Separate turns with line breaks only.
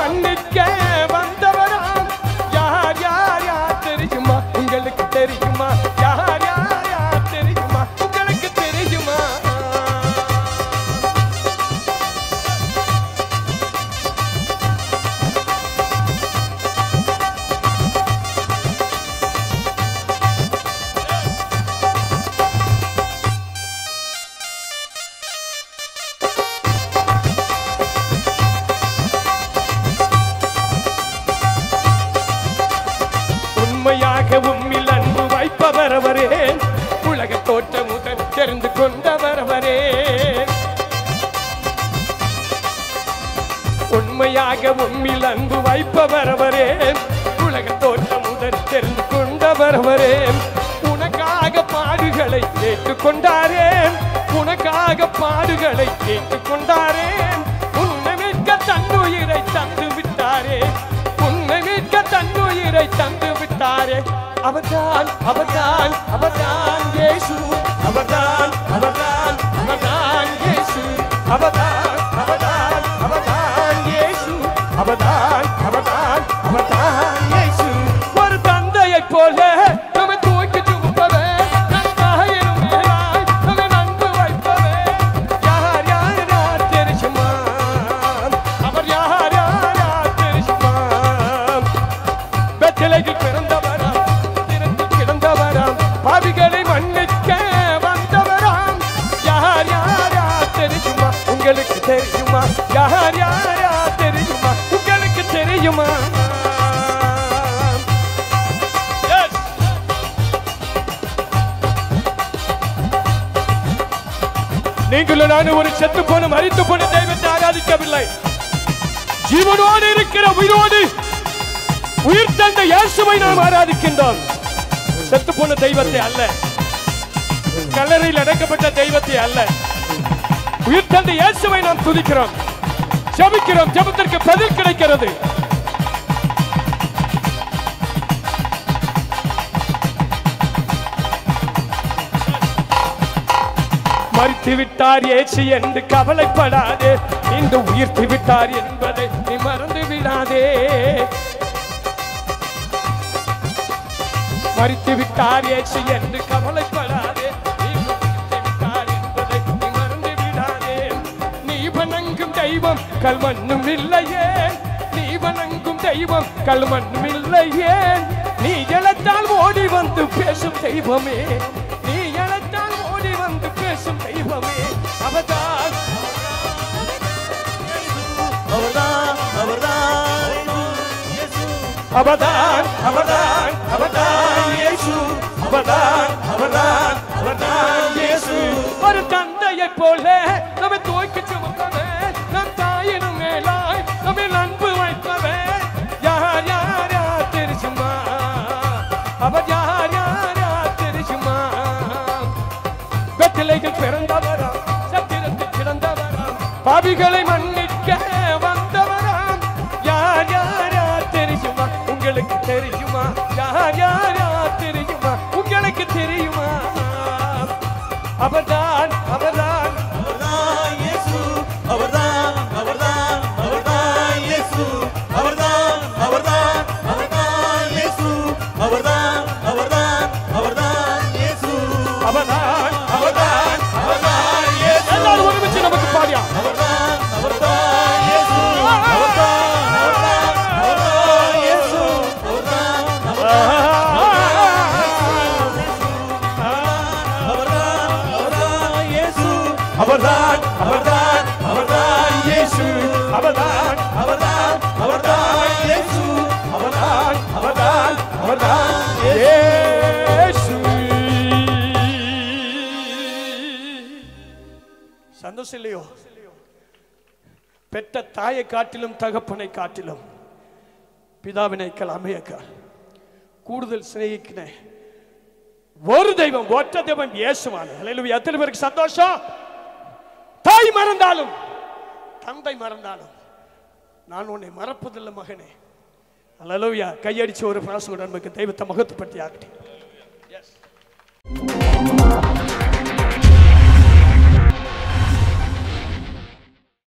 மன்னிக்க வந்தவராம் யார் யார் யார் தெரியுமா உங்களுக்கு தெரியுமா யார் யார் யார் தெரியுமா உங்களுக்கு தெரியுமா உண்மையாக உம்மில் அன்பு வைப்பவர் அவரே உலக தோற்ற முதல் தெரிந்து கொண்டவர் அவரே உண்மையாக உம்மில் அன்பு வைப்பவர் அவரே உலக தோற்ற முதல் தெரிந்து கொண்டவர் அவரே உனக்காக பாடுகளை ஏற்றுக்கொண்டாரே உனக்காக பாடுகளை ஏற்றுக்கொண்டாரே உன்னை மீட்க தன்னுயிரை தந்து விட்டாரே உன்னை மீட்க தன்னுயிரை தந்து விட்டாரே அவர்தான் அவர்தான் அவர்தான் இயேசு அவர்தான் அவர்தான் அவர்தான் இயேசு அவர்தான் அவர்தான் அவர்தான் இயேசு அவர்தான் அவர்தான் அவர்தான் இயேசு ஒரு தந்தையைப் போல நம்மை தூக்கி சுமப்பவே நம் தாயினும் மேலாய் நம்மை நன்கு வைப்பவே யார் யார் யார் தெரியுமா அவர் யார் யார் யார் தெரியுமா பெத்தலையில் பிறந்தவராம் திறந்து கிடந்தவராம் பாவிகளை மன்னிக்க வந்தவராம் யார் யார் யார் தெரியுமா உங்களுக்கு தெரியுமா யார் யார் யார் தெரியுமா உங்களுக்கு தெரியுமா Yes. நீங்களும் நானும் ஒரு செத்து போன மறித்து போன தெய்வத்தை ஆராதிக்கவில்லை ஜீவனோடு இருக்கிற உயிரோடு உயிர் தந்த இயேசுவை நாம் ஆராதிக்கின்றோம் செத்து போன தெய்வத்தை அல்ல கல்லறையில் அடக்கப்பட்ட தெய்வத்தை அல்ல உயிர் தந்த இயேசுவை நாம் துதிக்கிறோம் ஜெபிக்கிறோம் ஜெபத்திற்கு பதில் கிடைக்கிறது மறித்து விட்டார் ஏசு என்று கவலைப்படாதே இன்று உயிர்த்து விட்டார் என்பதை நீ மறந்து விடாதே மறித்து விட்டார் ஏசு என்று கவலைப்படாதே இன்று உயிர்த்து விட்டார் என்பதை நீ மறந்து விடாதே நீ வணங்கும் தெய்வம் கல்மண்ணும் இல்லையே நீ வணங்கும் தெய்வம் கல்மண்ணும் இல்லையே நீ எழத்தால் ஓடி வந்து பேசும் தெய்வமே நீ எழத்தால் ஓடி வந்து பேசும் தெய்வமே அவதான்
அவர்தான் அவர்தான் இயேசு
அவதான் அவதான் அவதான் இயேசு அவதான் அவதான் அவதான் இயேசு ஒரு தந்தையை போல நம்மை தூக்கி சுமப்பவே நம் தாயினும் மேலாய் நம்மை அன்பு வைப்பவே யார் யார் யார் தெரியுமா அவர் யார் யார் யார் தெரியுமா வெற்றிலைகள் பிறந்தவராம் சத்திரத்தில் கிடந்தவராம் பாவிகளை மன்னிக்க வந்தவராம் யார் யார் யார் தெரியுமா உங்களுக்கு தெரியுமா யார் யார் யார் தெரியுமா உங்களுக்கு தெரியுமா அவர்தான் அவர்தான்
அவர்தான் இயேசு அவர்தான் அவர்தான் அவர்தான் இயேசு அவர்தான் அவர்தான் அவர்தான் இயேசு அவர்தான் அவர்தான் அவர்தான் இயேசு
அவர்தான் அவர்தான் அவர்தான் இயேசு. எல்லாரும் ஒருமிச்சு நமக்கு பாடியா
அவர்தான் அவர்தான் இயேசு அவர்தான் அவர்தான் அவர்தான் இயேசு அவர்தான் அவர்தான் அவர்தான் இயேசு
அவர்தான் அவர்தான் அவர்தான் இயேசு அவர்தான்
அவர்தான் அவர்தான் இயேசு
அவர்தான் அவர்தான் அவர்தான் இயேசு சந்தோஷம் இல்லையோ பெற்ற தாயை காட்டிலும் தகப்பனை காட்டிலும் பிதாவினை கலாமையக்கா கூடுதல் சிநேகிக்கின ஒரு தெய்வம் ஒற்ற தெய்வம் இயேசுவான ஹalleluya எத்தனை பேருக்கு சந்தோஷம் தாய் மறந்தாலும் தந்தை மறந்தாலும் நான் உன்னை மறப்பதில்லை மகனே ஹalleluya கையடிச்சு ஒரு பிராசோட நமக்கு தெய்வத்தை மகத்துப்பட்டி ஆகட்டும்